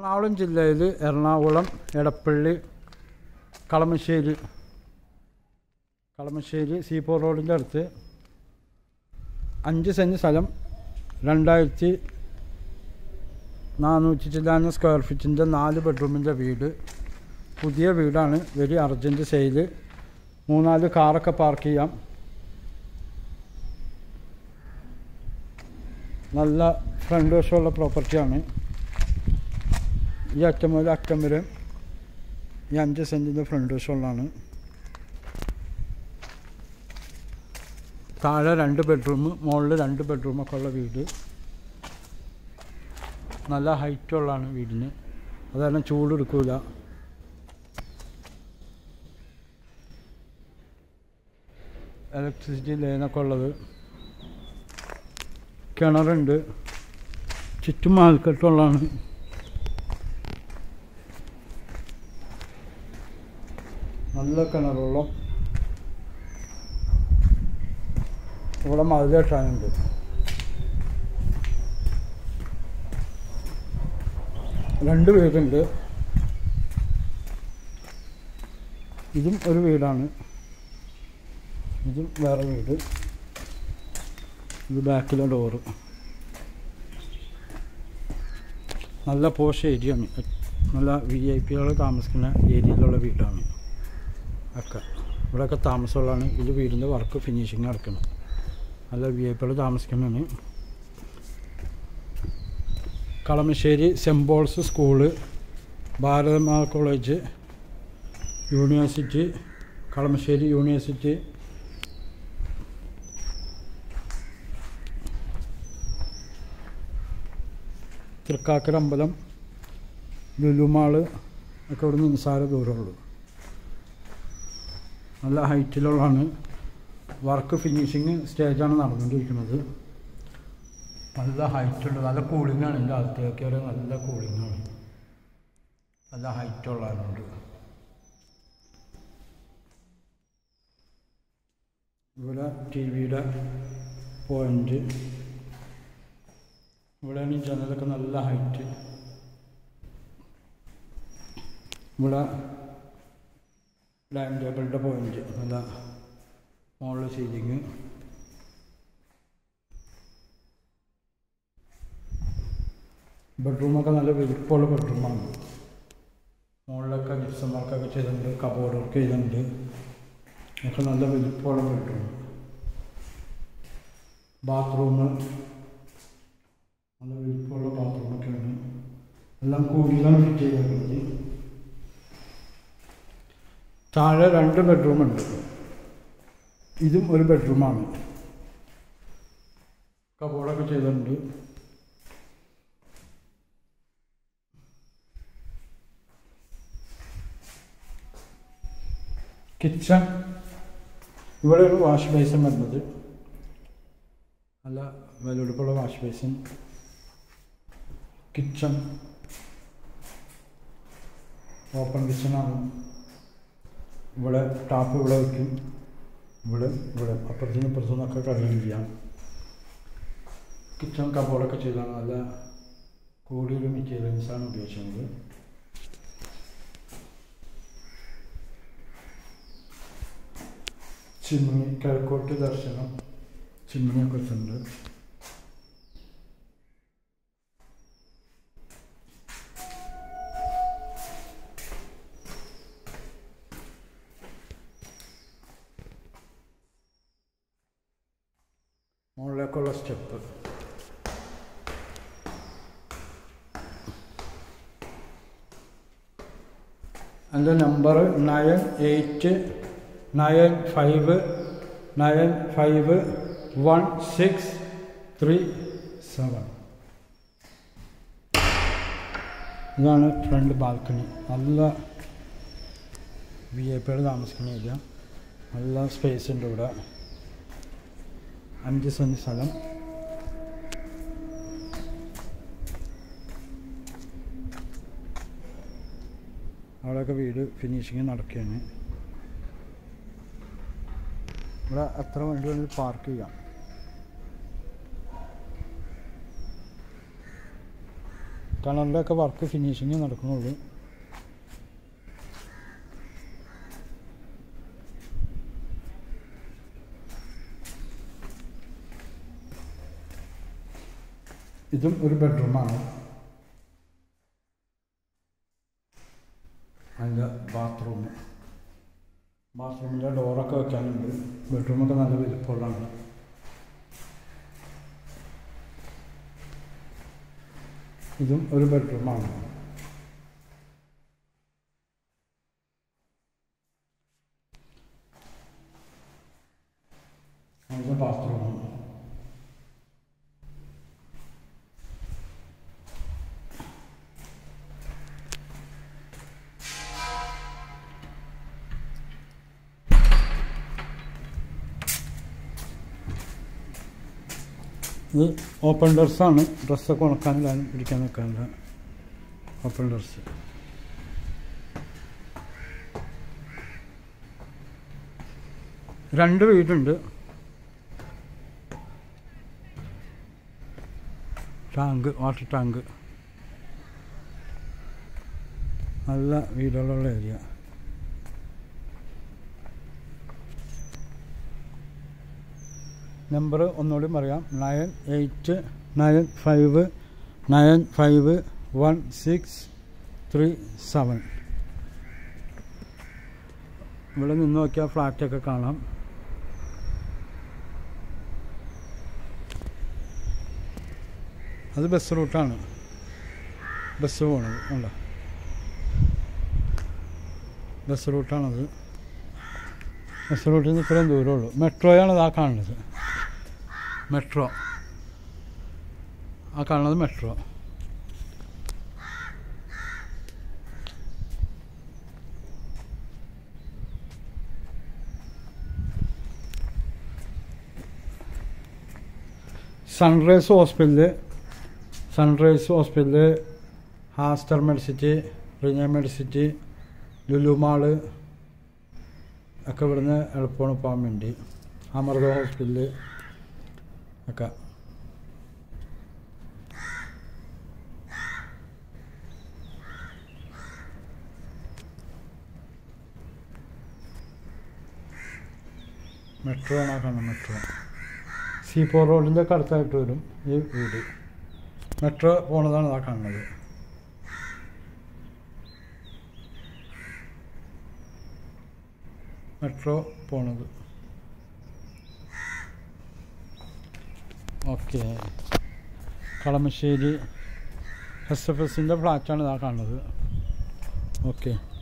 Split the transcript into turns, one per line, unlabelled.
എറണാകുളം ജില്ലയിൽ എറണാകുളം എടപ്പള്ളി കളമശ്ശേരി കളമശ്ശേരി സീപ്പോ റോഡിൻ്റെ അടുത്ത് അഞ്ച് സെൻറ്റ് സ്ഥലം രണ്ടായിരത്തി നാനൂറ്റി ചില്ലാന സ്ക്വയർ ഫീറ്റിൻ്റെ നാല് ബെഡ്റൂമിൻ്റെ വീട് പുതിയ വീടാണ് വെരി അർജൻറ്റ് സെയിൽ മൂന്നാല് കാറൊക്കെ പാർക്ക് ചെയ്യാം നല്ല ഫ്രണ്ട് വശമുള്ള പ്രോപ്പർട്ടിയാണ് ഈ അറ്റം മുതൽ അറ്റം വരെ ഈ അഞ്ച് സെൻറ്റിൻ്റെ ഫ്രണ്ട് വശമുള്ളതാണ് താഴെ രണ്ട് ബെഡ്റൂം മുകളിൽ രണ്ട് ബെഡ്റൂമൊക്കെ ഉള്ള വീട് നല്ല ഹൈറ്റുള്ളതാണ് വീടിന് അത് കാരണം ചൂട് എടുക്കില്ല ഇലക്ട്രിസിറ്റി ലൈനൊക്കെ ഉള്ളത് കിണറുണ്ട് ചുറ്റും മാൽക്കെട്ടുള്ളതാണ് നല്ല കിണറുള്ളം ഇവിടെ മതിൽ കെട്ടാനുണ്ട് രണ്ട് വീടുണ്ട് ഇതും ഒരു വീടാണ് ഇതും വേറെ വീട് ഇത് ബാക്കിലെ ഡോറ് നല്ല പോഷ് ഏരിയയാണ് നല്ല വി ഐ പികൾ താമസിക്കുന്ന ഏരിയയിലുള്ള വീടാണ് ഒക്കെ ഇവിടെയൊക്കെ താമസമുള്ളതാണ് ഇത് വീടിൻ്റെ വർക്ക് ഫിനിഷിങ് നടക്കണം നല്ല വി ഐ പികൾ താമസിക്കുന്നതാണ് കളമശ്ശേരി സെൻറ്റ് പോൾസ് സ്കൂള് ഭാരതമാ college university Kalamassery university Thrikkakara അമ്പലം ലുലുമാള് ഒക്കെ ഇവിടെ നിന്ന് നിസ്സാര ദൂരമുള്ളൂ നല്ല ഹൈറ്റിലുള്ളതാണ് വർക്ക് ഫിനിഷിങ് സ്റ്റേജാണ് നടന്നുകൊണ്ടിരിക്കുന്നത് നല്ല ഹൈറ്റുണ്ട് നല്ല കൂളിങ്ങാണ് എൻ്റെ അകത്തേക്ക് വരെ നല്ല കൂളിങ്ങാണ് നല്ല ഹൈറ്റുള്ളതുകൊണ്ട് ഇവിടെ ടി വിയുടെ പോയിൻ്റ് ഇവിടെയാണ് ഈ ജനലൊക്കെ നല്ല ഹൈറ്റ് ഇവിടെ ഡൈനിങ് ടേബിളിൻ്റെ പോയിൻ്റ് നല്ല മുകളിൽ സീലിങ് ബെഡ്റൂമൊക്കെ നല്ല വലിപ്പമുള്ള ബെഡ്റൂമാണ് മുകളിലൊക്കെ ജിപ്സം വർക്കൊക്കെ ചെയ്തിട്ടുണ്ട് കബോർഡ് വർക്ക് ചെയ്തിട്ടുണ്ട് ഒക്കെ നല്ല വലിപ്പമുള്ള ബെഡ്റൂം ബാത്റൂം നല്ല വലിപ്പമുള്ള ബാത്റൂമൊക്കെയാണ് എല്ലാം കൂടിയിലാണ് ഫിറ്റ് ചെയ്തിട്ടുള്ളത് താഴെ രണ്ട് ബെഡ്റൂമുണ്ട് ഇതും ഒരു ബെഡ്റൂമാണ് കബോർഡൊക്കെ ചെയ്തിട്ടുണ്ട് കിച്ചൺ ഇവിടെയാണ് വാഷ് ബേസിൻ വരുന്നത് നല്ല വിലപിടിപ്പുള്ള വാഷ് ബേസിൻ കിച്ചൺ ഓപ്പൺ കിച്ചണാണ് ഇവിടെ ടാപ്പ് ഇവിടെ വയ്ക്കും ഇവിടെ ഇവിടെ അപ്പുറത്തുനിന്ന് ഇപ്പുറത്തുനിന്നൊക്കെ കഴുകുകയും ചെയ്യാം കിച്ചൺ കബോർഡൊക്കെ ചെയ്താണ് നല്ല കൂടിയൊരു മെറ്റീരിയൽസാണ് ഉപയോഗിക്കുന്നത് ചിമ്മിണി കിഴക്കോട്ട് ദർശനം ചിമ്മിണിയൊക്കെ വെച്ചിട്ടുണ്ട് മുകളിലേക്കുള്ള സ്റ്റെപ്പ് എൻ്റെ number nine eight nine five nine five one six three seven ഇതാണ് ഫ്രണ്ട് ബാൽക്കണി നല്ല വി ഐ പികൾ താമസിക്കുന്ന ഏരിയ നല്ല സ്പേസ് ഉണ്ട് ഇവിടെ അഞ്ച് സെൻറ്റ് സ്ഥലം അവിടെയൊക്കെ വീട് ഫിനിഷിങ് നടക്കുകയാണ് ഇവിടെ എത്ര വണ്ടി വേണമെങ്കിൽ പാർക്ക് ചെയ്യാം കിണറിൻ്റെയൊക്കെ വർക്ക് ഫിനിഷിങ് നടക്കുന്നുള്ളൂ ഇതും ഒരു ബെഡ്റൂമാണ് അതിൻ്റെ ബാത്റൂം ബാത്റൂമിൻ്റെ ഡോറൊക്കെ വെക്കാനുണ്ട് ബെഡ്റൂമൊക്കെ നല്ല വലിപ്പമുള്ളതാണ് ഇതും ഒരു ബെഡ്റൂമാണ് അതിൻ്റെ ബാത്റൂം ഇത് ഓപ്പൺ ഡ്രസ്സാണ് ഡ്രസ്സൊക്കെ ഉണക്കാനിടാനും പിടിക്കാൻ വെക്കാനുള്ള ഓപ്പൺ ഡ്രസ്സ് രണ്ട് വീടുണ്ട് ടാങ്ക് വാട്ടർ ടാങ്ക് നല്ല വീടുകളുള്ള ഏരിയ നമ്പർ ഒന്നുകൂടി പറയാം nine eight nine five nine five one six three seven ഇവിടെ നിന്ന് നോക്കിയാൽ ഫ്ലാറ്റൊക്കെ കാണാം അത് ബസ് റൂട്ടാണ് ബസ് പോണത് ഉണ്ടോ ബസ് റൂട്ടാണത് ബസ് റൂട്ടിൽ നിന്ന് ഇത്രയും ദൂരമുള്ളൂ മെട്രോയാണ് ഇതാ കാണുന്നത് മെട്രോ ആ കാണുന്നത് metro sunrise hospital sunrise hospital Aster Medicity premium Medicity Lulu mall ഒക്കെ ഇവിടുന്ന് എളുപ്പമാണ് പോകാൻ വേണ്ടി അമൃത ഹോസ്പിറ്റല് ഒക്കെ മെട്രോ ആണ് ആ കാണുന്നത് മെട്രോ സീപ്പോ റോഡിൻ്റെ ഒക്കെ അടുത്തായിട്ട് വരും ഈ വീട് മെട്രോ പോണതാണ് ആ കാണുന്നത് മെട്രോ പോണത് ഓക്കെ കളമശ്ശേരി എസ് എഫ് എസിൻ്റെ ഫ്ലാറ്റാണ് ഇതാ കാണുന്നത് ഓക്കെ